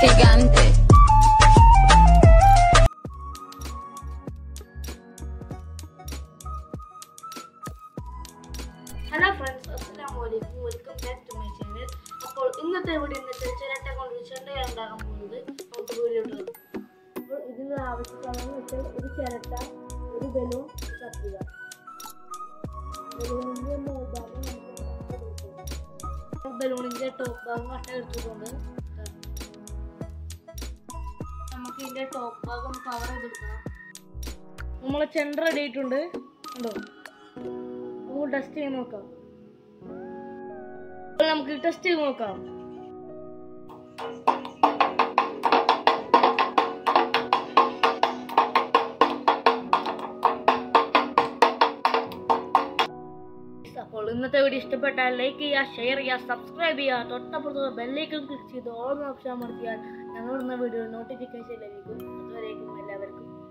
gigante. Hello friends അസ്സലാമു അലൈക്കും welcome back to my channel അപ്പോൾ ഇന്നത്തെ വീഡിയോ എന്ന് വെച്ചാൽ ചിരട്ട കൊണ്ട് ഒരു ചെണ്ടയാണ് ഉണ്ടാക്കാൻ പോകുന്നത് നമുക്ക് വീഡിയോ ഇട്ടത് അപ്പോൾ ഇതിന് ആവശ്യമാണെന്ന് വെച്ചാൽ ഒരു ചിരട്ട ഒരു ബലൂൺ കത്തുക ബലൂണിൻ്റെ ഭാഗം ബലൂണിൻ്റെ ടോപ്പ് ഭാഗം കട്ട എടുത്തിട്ടുണ്ട് നമുക്ക് ഇതിൻ്റെ ടോപ്പ് ഭാഗം കവർ ചെയ്തെടുക്കണം നമ്മളെ ചെണ്ട റെഡി ആയിട്ടുണ്ട് ഉണ്ടോ നമുക്ക് ടെസ്റ്റ് ചെയ്ത് നോക്കാം അപ്പോൾ നമുക്ക് ടെസ്റ്റ് ചെയ്ത് നോക്കാം അപ്പോൾ ഇന്നത്തെ വീഡിയോ ഇഷ്ടപ്പെട്ടാൽ ലൈക്ക് ചെയ്യുക ഷെയർ ചെയ്യുക സബ്സ്ക്രൈബ് ചെയ്യുക തൊട്ടപ്പുറത്ത് ബെല്ലൈക്കൺ ക്ലിക്ക് ചെയ്ത് ഓൾ ഓപ്ഷൻ അമർത്തിയാൽ ഞങ്ങൾ ഇന്ന വീഡിയോ നോട്ടിഫിക്കേഷൻ ലഭിക്കും അതുവരേക്കും എല്ലാവർക്കും